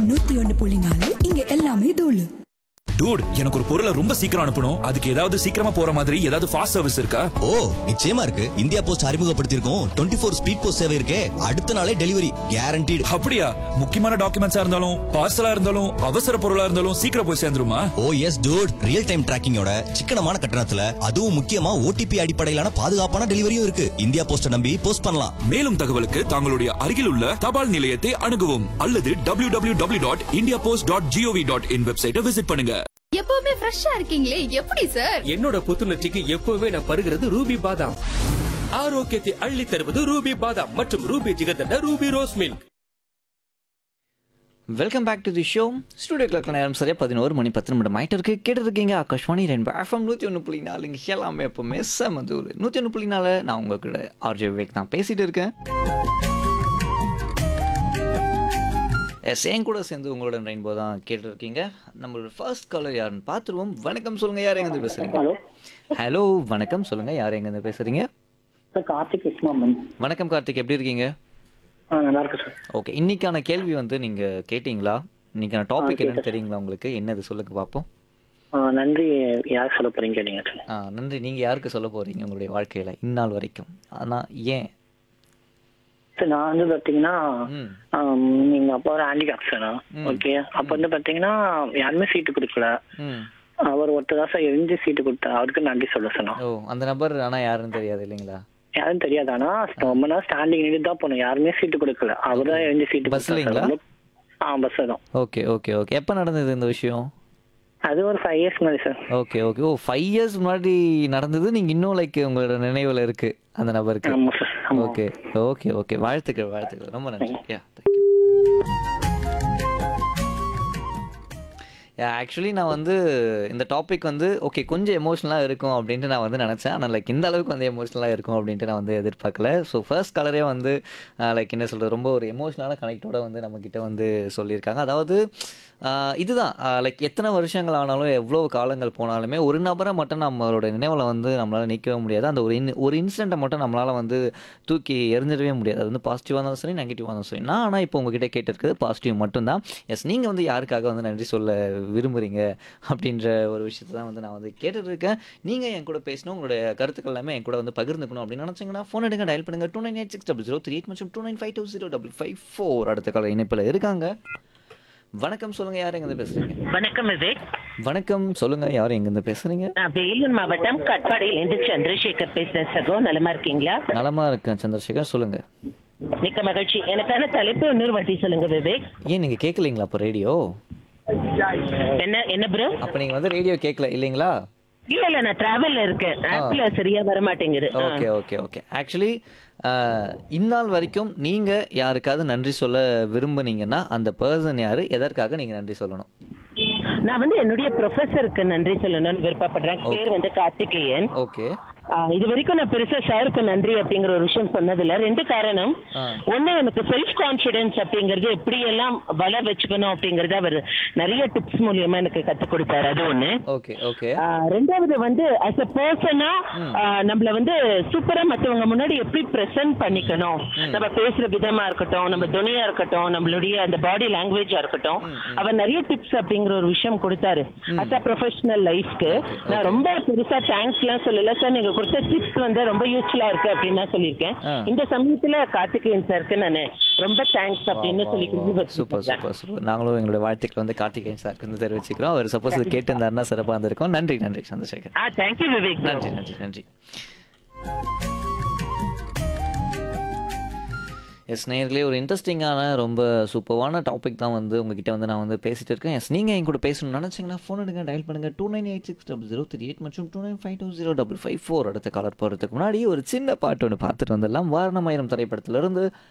FM நூத்தி ஒன்னு புள்ளி நாலு இங்க எல்லாமே தூளு டூட் எனக்கு ஒரு பொருளை ரொம்ப சீக்கிரம் அனுப்பணும் அதுக்கு ஏதாவது சீக்கிரமா போற மாதிரி ஏதாவது ஃபாஸ்ட் சர்வீஸ் இருக்கா ஓ நிச்சயமா இருக்கு இந்தியா போஸ்ட் அறிமுகப்படுத்தியிருக்கோம் டுவெண்ட்டி ஃபோர் ஸ்பீட் போஸ்ட் சேவை இருக்கே அடுத்த நாளே டெலிவரி கேரண்டீடு அப்படியா முக்கியமான டாக்குமெண்ட்ஸா இருந்தாலும் பார்சலா இருந்தாலும் அவசர பொருளா இருந்தாலும் சீக்கிரம் போய் சேர்ந்துருமா oh yes dude real time டிராக்கிங்கோட சிக்கனமான கட்டணத்துல அதுவும் முக்கியமா ஓடிபி அடிப்படையிலான பாதுகாப்பான டெலிவரியும் இருக்கு இந்தியா போஸ்ட நம்பி போஸ்ட் பண்ணலாம் மேலும் தகவலுக்கு தங்களுடைய அருகில் உள்ள தபால் நிலையத்தை அணுகவும் அல்லது W W W dot India post dot GOV dot IN வெப்சைட்டை விசிட் பண்ணுங்க எப்பவுமே ஃப்ரெஷ்ஷா இருக்கீங்களே எப்படி சார் என்னோட புத்துணர்ச்சிக்கு எப்பவுமே நான் பருகிறது ரூபி பாதாம் ஆரோக்கியத்தை அள்ளி தருவது ரூபி பாதாம் மற்றும் Ruby jigarthanda Ruby rose milk welcome back to the show studio clerk நேரம் சரியா பதினோரு மணி பத்து நிமிடம் ஆயிட்டு இருக்கு கேட்டு இருக்கீங்க ஆகாஷ்வாணி ரெண்டு எஃப்எம் நூற்றி ஒன்று புள்ளி நாலு இங்கே எல்லாமே எப்பவுமே செமதூர் நூற்றி ஒன்று புள்ளி நாலு நான் உங்ககிட்ட ஆர்ஜே விவேக் தான் பேசிட்டு இருக்கேன் எஸ் என் கூட சேர்ந்து உங்களோட ரெயின்போ தான் கேட்டுருக்கீங்க நம்மளோட ஃபர்ஸ்ட் காலர் யாருன்னு பார்த்துருவோம் வணக்கம் சொல்லுங்க யார் எங்கேருந்து பேசுறீங்க ஹலோ ஹலோ வணக்கம் சொல்லுங்க யார் எங்கேருந்து பேசுறீங்க சார் கார்த்திக் விஸ்மாமன் வணக்கம் கார்த்திக் எப்படி இருக்கீங்க ஆ நல்லா இருக்கு சார் ஓகே இன்னைக்கான கேள்வி வந்து நீங்க கேட்டீங்களா இன்னைக்கான டாபிக் என்னன்னு தெரியுங்களா உங்களுக்கு என்னது சொல்லுங்க பார்ப்போம் ஆ, நன்றி யார் சொல்ல போறீங்க கேட்டீங்க சார் ஆ நன்றி நீங்க யாருக்கு சொல்ல போறீங்க உங்களுடைய வாழ்க்கையில இந்நாள் வரைக்கும் ஆனா ஏன் சார் நான் வந்து பாத்தீங்கன்னா ம் ஆம், எங்க அப்பா ஒரு ஹேண்டிகேப் சார் ம். ஓகே அப்ப வந்து பாத்தீங்கன்னா யாருமே சீட்டு கொடுக்கல ம் அவர் ஒருத்தர் தான் சார் எரிஞ்சு சீட்டு கொடுத்தார் அவருக்கு நன்றி சொல்ல சொன்னோம் ஓ அந்த நபர் ஆனா யாருன்னு தெரியாது இல்லைங்களா யாரும் தெரியாது ஆனா ரொம்ப நாள் ஸ்டாண்டிங் நின்று தான் போனோம் யாருமே சீட்டு கொடுக்கல அவர் தான் எரிஞ்சு சீட்டு பஸ்லீங்களா? கொடுத்தாரு. ஆ பஸ் தான் ஓகே ஓகே ஓகே எப்போ நடந்தது இந்த விஷயம் அது ஒரு ஃபைவ் இயர்ஸ் முன்னாடி சார் ஓகே ஓகே ஓ ஃபைவ் இயர்ஸ் முன்னாடி நடந்தது நீங்க இன்னும் லைக் உங்களோட நினைவுல இருக்கு அந்த நபருக்கு ஆமா சார் ஆமா ஓகே ஓகே ஓகே வாழ்த்துக்கள் வாழ்த்துக்கள் ரொம்ப நன்றி யா தேங்க்யூ ஆக்சுவலி நான் வந்து இந்த டாபிக் வந்து ஓகே கொஞ்சம் எமோஷ்னலாக இருக்கும் அப்படின்ட்டு நான் வந்து நினச்சேன் ஆனால் லைக் இந்த அளவுக்கு வந்து எமோஷ்னலாக இருக்கும் அப்படின்ட்டு நான் வந்து எதிர்பார்க்கல ஸோ ஃபர்ஸ்ட் கலரே வந்து லைக் என்ன சொல்கிறது ரொம்ப ஒரு எமோஷ்னலான கனெக்டோட வந்து நம்மக்கிட்ட வந்து சொல்லியிருக்காங்க அதாவது ஆஹ் இதுதான் லைக் எத்தனை வருஷங்கள் ஆனாலும் எவ்வளோ காலங்கள் போனாலுமே ஒரு நபரை மட்டும் நம்மளோட நினைவில் வந்து நம்மளால் நிற்கவே முடியாது அந்த ஒரு இன் ஒரு இன்சிடெண்ட்டை மட்டும் நம்மளால் வந்து தூக்கி எறிஞ்சிடவே முடியாது அது வந்து பாசிட்டிவாக இருந்தாலும் சரி நெகட்டிவாக இருந்தாலும் சரி நான் ஆனால் இப்போ உங்ககிட்ட கேட்டிருக்கிறது பாசிட்டிவ் மட்டும்தான் எஸ் நீங்கள் வந்து யாருக்காக வந்து நன்றி சொல்ல விரும்புகிறீங்க அப்படின்ற ஒரு விஷயத்தை தான் வந்து நான் வந்து கேட்டுட்ருக்கேன் நீங்கள் என் கூட பேசணும் உங்களுடைய கருத்துக்கள் எல்லாமே என் கூட வந்து பகிர்ந்துக்கணும் அப்படின்னு நினச்சிங்கன்னா ஃபோன் எடுங்க டயல் பண்ணுங்க two nine eight six double zero three eight மற்றும் two nine five two zero double five four அடுத்த கால இணைப்பில் இருக்காங்க வணக்கம் சொல்லுங்க யார் எங்கேருந்து பேசுறீங்க வணக்கம் விவேக் வணக்கம் சொல்லுங்க யார் எங்கேருந்து பேசுறீங்க நான் வேலூர் மாவட்டம் கட்பாடியிலிருந்து சந்திரசேகர் பேசுறேன் சகோ நலமா இருக்கீங்களா நலமா இருக்கேன் சந்திரசேகர் சொல்லுங்க மிக்க மகிழ்ச்சி எனக்கான தலைப்பு இன்னொரு வாட்டி சொல்லுங்க விவேக் ஏன் நீங்க கேட்கலீங்களா அப்போ ரேடியோ என்ன என்ன ப்ரோ அப்போ நீங்க வந்து ரேடியோ கேட்கல இல்லைங்களா இல்ல இல்ல நான் டிராவல்ல இருக்கேன் ஆப்ல சரியா வர மாட்டேங்குது ஆ. ஓகே ஓகே ஓகே ஆக்சுவலி இந்நாள் வரைக்கும் நீங்க யாருக்காவது நன்றி சொல்ல விரும்புனீங்கன்னா அந்த பர்சன் யாரு எதற்காக நீங்க நன்றி சொல்லணும் நான் வந்து என்னுடைய ப்ரொஃபஸருக்கு நன்றி சொல்லணும்னு விருப்பப்படுறேன் பேர் வந்து கார்த்திகேயன் ஓகே ஆ, இது வரைக்கும் நான் பெருசா சாருக்கு நன்றி அப்படிங்கிற ஒரு விஷயம் சொன்னதில்ல ரெண்டு காரணம் ஆ. ஒண்ணு எனக்கு செல்ஃப் கான்பிடன்ஸ் அப்படிங்கறது எப்படி எல்லாம் வள வச்சுக்கணும் அப்படிங்கறத அவர் நிறைய டிப்ஸ் மூலியமா எனக்கு கத்து கொடுத்தாரு அது ஒண்ணு ஓகே ஓகே ஆ, ரெண்டாவது வந்து அஸ் அ பர்சனா நம்மள வந்து சூப்பரா மத்தவங்க முன்னாடி எப்படி பிரசன்ட் பண்ணிக்கணும் நம்ம பேசுற விதமா இருக்கட்டும் நம்ம துணியா இருக்கட்டும் நம்மளுடைய அந்த பாடி லாங்குவேஜா இருக்கட்டும் அவர் நிறைய டிப்ஸ் அப்படிங்கிற ஒரு விஷயம் கொடுத்தாரு அஸ் அ ப்ரொஃபஷனல் லைஃப்க்கு நான் ரொம்ப பெருசா தேங்க்ஸ் எல்லாம் சொல்லல சார் நீங்க கொடுத்த டிப்ஸ் வந்து ரொம்ப யூஸ்ஃபுல்லா இருக்கு அப்படின்னு நான் சொல்லியிருக்கேன் ஆ. இந்த சமயத்துல கார்த்திகேயன் சாருக்கு நான் ரொம்ப தேங்க்ஸ் அப்படின்னு சொல்லி சூப்பர் சூப்பர் சூப்பர் நாங்களும் எங்களுடைய வாழ்த்துக்கள் வந்து கார்த்திகேயன் சாருக்கு வந்து தெரிவிச்சுக்கிறோம் அவர் சப்போஸ் இது கேட்டிருந்தாருன்னா சிறப்பாக இருந்திருக்கும் நன்றி நன்றி சந்திரசேகர் ஆ தேங்க்யூ விவேக் நன்றி நன்றி நன்றி எஸ் நேர்களே ஒரு இன்ட்ரெஸ்டிங்கான ரொம்ப சூப்பரான டாபிக் தான் வந்து உங்ககிட்ட வந்து நான் வந்து பேசிட்டு இருக்கேன் எஸ் நீங்கள் என் கூட பேசணும்னு நினச்சிங்கன்னா ஃபோன் எடுங்க டயல் பண்ணுங்க two nine eight six double zero three eight மற்றும் two nine five two zero double five four அடுத்த காலர் போகிறதுக்கு முன்னாடி ஒரு சின்ன பாட்டு ஒன்று பார்த்துட்டு வந்துடலாம் வாரணமாயிரம் திரைப்படத்திலிருந்து